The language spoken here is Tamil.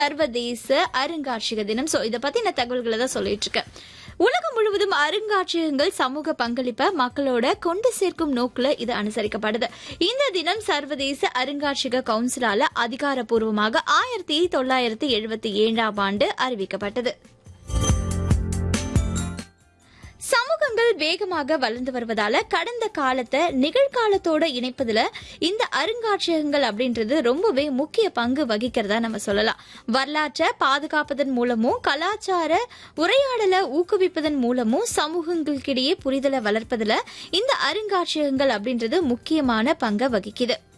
சர்வதேச அருங்காட்சியக தினம் சோ இத பத்தின தகவல்களை தான் சொல்லிட்டு இருக்கேன் உலகம் முழுவதும் அருங்காட்சியகங்கள் சமூக பங்களிப்பை மக்களோட கொண்டு சேர்க்கும் நோக்குல இது அனுசரிக்கப்படுது இந்த தினம் சர்வதேச அருங்காட்சியக கவுன்சிலால அதிகாரப்பூர்வமாக ஆயிரத்தி தொள்ளாயிரத்தி எழுபத்தி ஏழாம் ஆண்டு அறிவிக்கப்பட்டது சமூகங்கள் வேகமாக வளர்ந்து வருவதால கடந்த காலத்தை நிகழ்காலத்தோட இணைப்பதுல இந்த அருங்காட்சியகங்கள் அப்படின்றது ரொம்பவே முக்கிய பங்கு வகிக்கிறதா நம்ம சொல்லலாம் வரலாற்றை பாதுகாப்பதன் மூலமும் கலாச்சார உரையாடலை ஊக்குவிப்பதன் மூலமும் சமூகங்களுக்கிடையே புரிதலை வளர்ப்பதுல இந்த அருங்காட்சியகங்கள் அப்படின்றது முக்கியமான பங்கை வகிக்குது